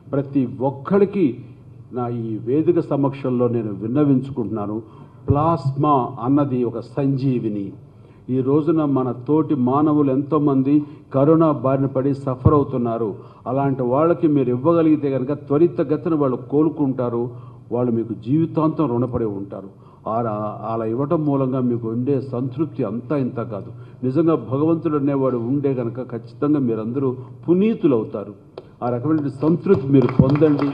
ప్రతి ఒక్కరికి నా ఈ వేదిక సమక్షంలో నేను విన్నవించుకుంటున్నాను ప్లాస్మా అన్నది ఒక సంజీవిని ఈ రోజున మన తోటి మానవులు ఎంతోమంది కరోనా బారిన పడి సఫర్ అవుతున్నారు అలాంటి వాళ్ళకి మీరు ఇవ్వగలిగితే కనుక త్వరితగతిన వాళ్ళు కోలుకుంటారు వాళ్ళు మీకు జీవితాంతం రుణపడి ఉంటారు అలా అలా ఇవ్వటం మూలంగా మీకు ఉండే సంతృప్తి అంతా ఇంత కాదు నిజంగా భగవంతుడు అనేవాడు ఉండే కనుక ఖచ్చితంగా మీరందరూ పునీతులు అవుతారు ఆ రకమైన సంతృప్తి మీరు పొందండి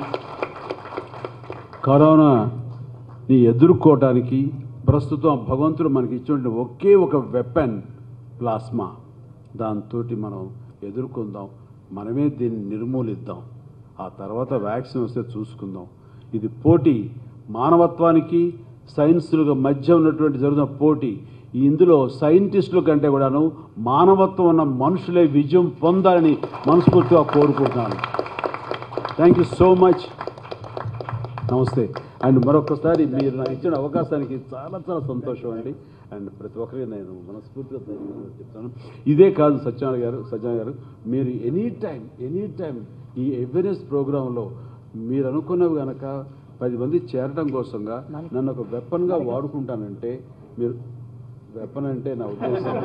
కరోనాని ఎదుర్కోవటానికి ప్రస్తుతం భగవంతుడు మనకి ఇచ్చిన ఒకే ఒక వెపన్ ప్లాస్మా దాంతో మనం ఎదుర్కొందాం మనమే దీన్ని నిర్మూలిద్దాం ఆ తర్వాత వ్యాక్సిన్ వస్తే చూసుకుందాం ఇది పోటీ మానవత్వానికి సైన్సులుగా మధ్య ఉన్నటువంటి జరుగుతున్న పోటీ ఇందులో సైంటిస్టుల కంటే కూడాను మానవత్వం ఉన్న మనుషులే విజయం పొందాలని మనస్ఫూర్తిగా కోరుకుంటున్నాను థ్యాంక్ యూ సో మచ్ నమస్తే అండ్ మరొకసారి మీరు నాకు ఇచ్చిన అవకాశానికి చాలా చాలా సంతోషం అండి అండ్ ప్రతి ఒక్కరికి నేను మనస్ఫూర్తిగా ధన్యవాదాలు చెప్తాను ఇదే కాదు సత్యనారాయణ గారు సత్యనారాయణ గారు మీరు ఎనీ టైం ఎనీ టైం ఈ అవేర్నెస్ ప్రోగ్రాంలో మీరు అనుకున్నవి కనుక పది మంది చేరడం కోసంగా నన్ను ఒక వెపన్గా వాడుకుంటానంటే మీరు వెపన్ అంటే నా ఉద్దేశం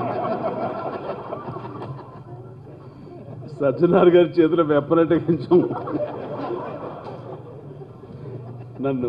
సత్యనారాయణ గారి చేతిలో వెపన్ అంటే కొంచెం నన్ను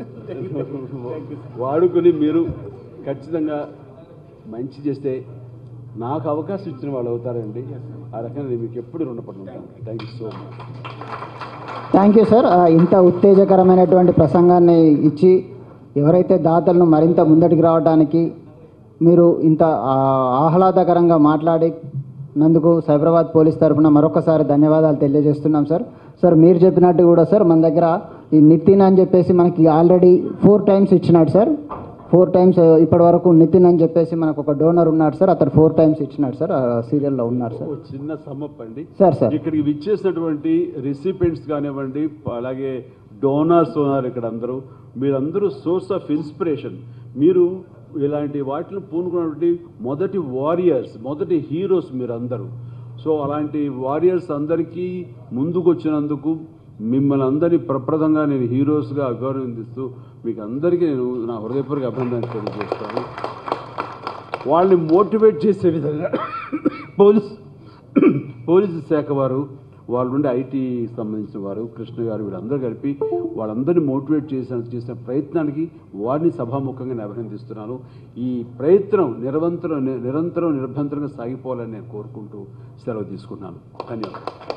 వాడుకొని మీరు ఖచ్చితంగా మంచి చేస్తే నాకు అవకాశం ఇచ్చిన వాళ్ళు అవుతారండి ఆ రకంగా నేను మీకు ఎప్పుడు రుణపడి ఉంటాను thank you so much thank you sir ఆ, ఇంత ఉత్తేజకరమైనటువంటి ప్రసంగాన్ని ఇచ్చి ఎవరైతే దాతలను మరింత ముందటికి రావడానికి మీరు ఇంత ఆ, ఆహ్లాదకరంగా మాట్లాడి నందుకు సైబరాబాద్ పోలీస్ తరఫున మరొకసారి ధన్యవాదాలు తెలియజేస్తున్నాం సార్ సార్ మీరు చెప్పినట్టు కూడా సార్ మన దగ్గర ఈ నితిన్ అని చెప్పేసి మనకి ఆల్రెడీ ఫోర్ టైమ్స్ ఇచ్చినాడు సార్ ఫోర్ టైమ్స్ ఇప్పటి వరకు నితిన్ అని చెప్పేసి మనకు ఒక డోనర్ ఉన్నాడు సార్ అతను ఫోర్ టైమ్స్ ఇచ్చినాడు సార్ సీరియల్లో ఉన్నారు సార్ ఓ చిన్న సమ్మప్ అండి సార్ సార్ ఇక్కడికి విచ్చేసినటువంటి రిసిపెంట్స్ కానివ్వండి అలాగే డోనర్స్ ఉన్నారు ఇక్కడ అందరూ మీరందరూ సోర్స్ ఆఫ్ ఇన్స్పిరేషన్ మీరు ఇలాంటి వాటిని పూనుకున్నటువంటి మొదటి వారియర్స్ మొదటి హీరోస్ మీరందరూ సో అలాంటి వారియర్స్ అందరికీ ముందుకు వచ్చినందుకు మిమ్మల్ని అందరినీ ప్రప్రదంగా నేను హీరోస్గా అభివర్ణిస్తూ మీకు అందరికీ నేను నా హృదయపూర్వక అభినందన తెలియజేస్తాను వాళ్ళని మోటివేట్ చేసే విధంగా పోలీస్ పోలీసు శాఖ వారు వాళ్ళ నుండి ఐటీ సంబంధించిన వారు కృష్ణ గారు వీళ్ళందరూ కలిపి వాళ్ళందరినీ మోటివేట్ చేసిన చేసిన ప్రయత్నానికి వారిని సభాముఖంగా నేను అభినందిస్తున్నాను ఈ ప్రయత్నం నిరంతరం నిరంతరం నిర్భంతరంగా సాగిపోవాలని నేను కోరుకుంటూ సెలవు తీసుకున్నాను ధన్యవాదాలు